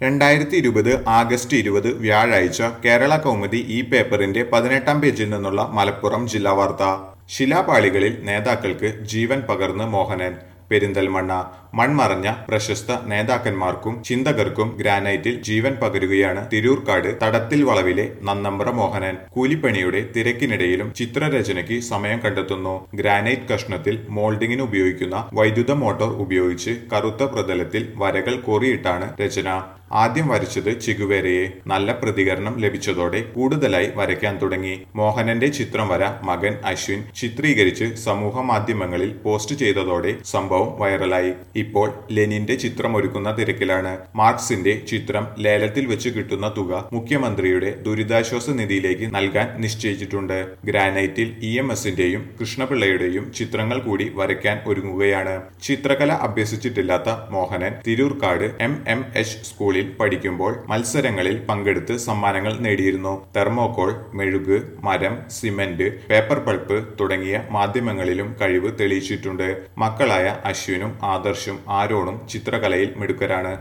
രണ്ടായിരത്തി ഇരുപത് ആഗസ്റ്റ് ഇരുപത് വ്യാഴാഴ്ച കേരള കൗമുദി ഈ പേപ്പറിന്റെ പതിനെട്ടാം പേജിൽ നിന്നുള്ള മലപ്പുറം ജില്ലാ വാർത്ത ശിലാപാളികളിൽ നേതാക്കൾക്ക് ജീവൻ പകർന്ന് മോഹനൻ പെരിന്തൽമണ്ണ മൺമറഞ്ഞ പ്രശസ്ത നേതാക്കന്മാർക്കും ചിന്തകർക്കും ഗ്രാനൈറ്റിൽ ജീവൻ പകരുകയാണ് തിരൂർക്കാട് തടത്തിൽ വളവിലെ നന്നമ്പ്ര മോഹനൻ കൂലിപ്പണിയുടെ തിരക്കിനിടയിലും ചിത്രരചനയ്ക്ക് സമയം കണ്ടെത്തുന്നു ഗ്രാനൈറ്റ് കഷ്ണത്തിൽ മോൾഡിങ്ങിന് ഉപയോഗിക്കുന്ന വൈദ്യുത മോട്ടോർ ഉപയോഗിച്ച് കറുത്ത പ്രതലത്തിൽ വരകൾ കോറിയിട്ടാണ് രചന ആദ്യം വരച്ചത് ചിഗുവേരയെ നല്ല പ്രതികരണം ലഭിച്ചതോടെ കൂടുതലായി വരയ്ക്കാൻ തുടങ്ങി മോഹനന്റെ ചിത്രം വര മകൻ അശ്വിൻ ചിത്രീകരിച്ച് സമൂഹ മാധ്യമങ്ങളിൽ പോസ്റ്റ് ചെയ്തതോടെ സംഭവം വൈറലായി ഇപ്പോൾ ലെനിന്റെ ചിത്രം ഒരുക്കുന്ന തിരക്കിലാണ് മാർക്സിന്റെ ചിത്രം ലേലത്തിൽ വെച്ച് കിട്ടുന്ന തുക മുഖ്യമന്ത്രിയുടെ ദുരിതാശ്വാസ നിധിയിലേക്ക് നൽകാൻ നിശ്ചയിച്ചിട്ടുണ്ട് ഗ്രാനൈറ്റിൽ ഇ എം എസിന്റെയും കൃഷ്ണപിള്ളയുടെയും ചിത്രങ്ങൾ കൂടി വരയ്ക്കാൻ ഒരുങ്ങുകയാണ് ചിത്രകല അഭ്യസിച്ചിട്ടില്ലാത്ത Mohanan Thiroorkad M M H സ്കൂളിൽ പഠിക്കുമ്പോൾ മത്സരങ്ങളിൽ പങ്കെടുത്ത് സമ്മാനങ്ങൾ നേടിയിരുന്നു തെർമോകോൾ മെഴുക് മരം സിമന്റ് പേപ്പർ പൾപ്പ് തുടങ്ങിയ മാധ്യമങ്ങളിലും കഴിവ് തെളിയിച്ചിട്ടുണ്ട് മക്കളായ അശ്വിനും ആദർശും ആരോണും ചിത്രകലയിൽ മിടുക്കരാണ്